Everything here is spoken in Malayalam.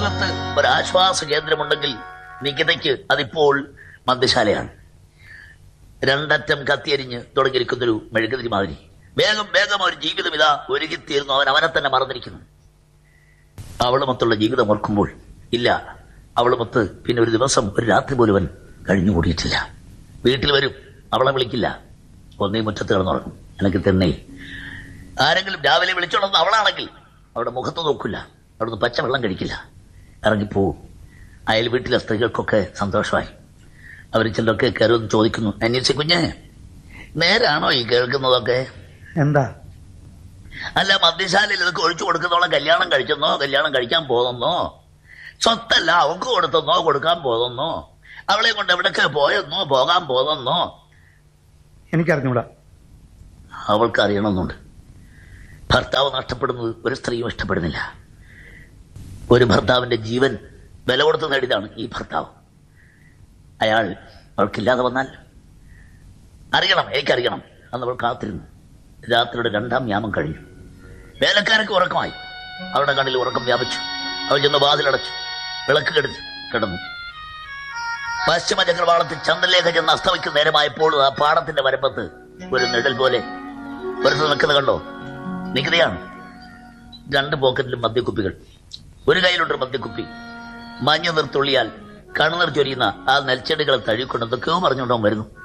ലോകത്ത് ഒരാശ്വാസ കേന്ദ്രമുണ്ടെങ്കിൽ നികിതയ്ക്ക് അതിപ്പോൾ മദ്യശാലയാണ് രണ്ടറ്റം കത്തിയരിഞ്ഞ് തുടങ്ങിയിരിക്കുന്നൊരു മെഴുകുതിരി മാതിരി വേഗം വേഗം ഒരു ജീവിതം ഇതാ ഒരുക്കിത്തീരുന്നു അവൻ അവനെ തന്നെ മറന്നിരിക്കുന്നു അവളുമൊത്തുള്ള ജീവിതം ഓർക്കുമ്പോൾ ഇല്ല അവളുമൊത്ത് പിന്നെ ഒരു ദിവസം ഒരു രാത്രി പോലും അവൻ കഴിഞ്ഞുകൂടിയിട്ടില്ല വീട്ടിൽ വരും അവളെ വിളിക്കില്ല ഒന്നേ മുറ്റത്ത് കിടന്നുറങ്ങും എനിക്ക് തന്നെ ആരെങ്കിലും രാവിലെ വിളിച്ചോണ്ടെന്ന് അവളാണെങ്കിൽ അവിടെ മുഖത്ത് നോക്കില്ല അവിടുന്ന് പച്ച വെള്ളം കഴിക്കില്ല ഇറങ്ങിപ്പോവും അയൽ വീട്ടിലെ സ്ത്രീകൾക്കൊക്കെ സന്തോഷമായി അവർ ചിലരൊക്കെ കയറുമെന്ന് ചോദിക്കുന്നു അന്വേഷിച്ച് കുഞ്ഞ് നേരാണോ ഈ കേൾക്കുന്നതൊക്കെ എന്താ അല്ല മദ്യശാലയിൽ ഇതൊക്കെ ഒഴിച്ചു കൊടുക്കുന്നവളെ കല്യാണം കഴിച്ചെന്നോ കല്യാണം കഴിക്കാൻ പോകുന്നോ സ്വത്തല്ല അവൾക്ക് കൊടുത്തെന്നോ കൊടുക്കാൻ പോകുന്നോ അവളെ കൊണ്ട് എവിടൊക്കെ പോയെന്നോ പോകാൻ പോകുന്നോ എനിക്കറിഞ്ഞൂടാ അവൾക്ക് അറിയണമെന്നുണ്ട് ഭർത്താവ് നഷ്ടപ്പെടുന്നത് ഒരു സ്ത്രീയും ഇഷ്ടപ്പെടുന്നില്ല ഒരു ഭർത്താവിന്റെ ജീവൻ വില കൊടുത്ത് നേടിയതാണ് ഈ ഭർത്താവ് അയാൾ അവൾക്കില്ലാതെ വന്നാൽ അറിയണം എനിക്കറിയണം അന്ന് അവൾ കാത്തിരുന്നു രാത്രിയുടെ രണ്ടാം യാമം കഴിഞ്ഞു വേലക്കാരൊക്കെ ഉറക്കമായി അവരുടെ കണ്ണിൽ ഉറക്കം വ്യാപിച്ചു അവൾ ചെന്ന് വാതിലടച്ചു വിളക്ക് കെടുത്ത് കിടന്നു പശ്ചിമ ചക്രവാളത്തിൽ ചന്ദ്രലേഖ ചെന്ന് അസ്തമിക്കുന്ന നേരമായപ്പോൾ ആ പാടത്തിന്റെ വരപ്പത്ത് ഒരു നിഴൽ പോലെ വെറുതെ നിൽക്കുന്നത് കണ്ടോ നികുതിയാണ് രണ്ട് പോക്കറ്റിലും മദ്യക്കുപ്പികൾ ഒരു കയ്യിലുണ്ട് മദ്യക്കുപ്പി മഞ്ഞു നിർത്തുള്ളിയാൽ കണ്ണുനീർ ചൊരിയുന്ന ആ നെൽച്ചെടികളെ തഴുകൊണ്ട് എന്തൊക്കെയോ പറഞ്ഞുകൊണ്ടോ വരുന്നു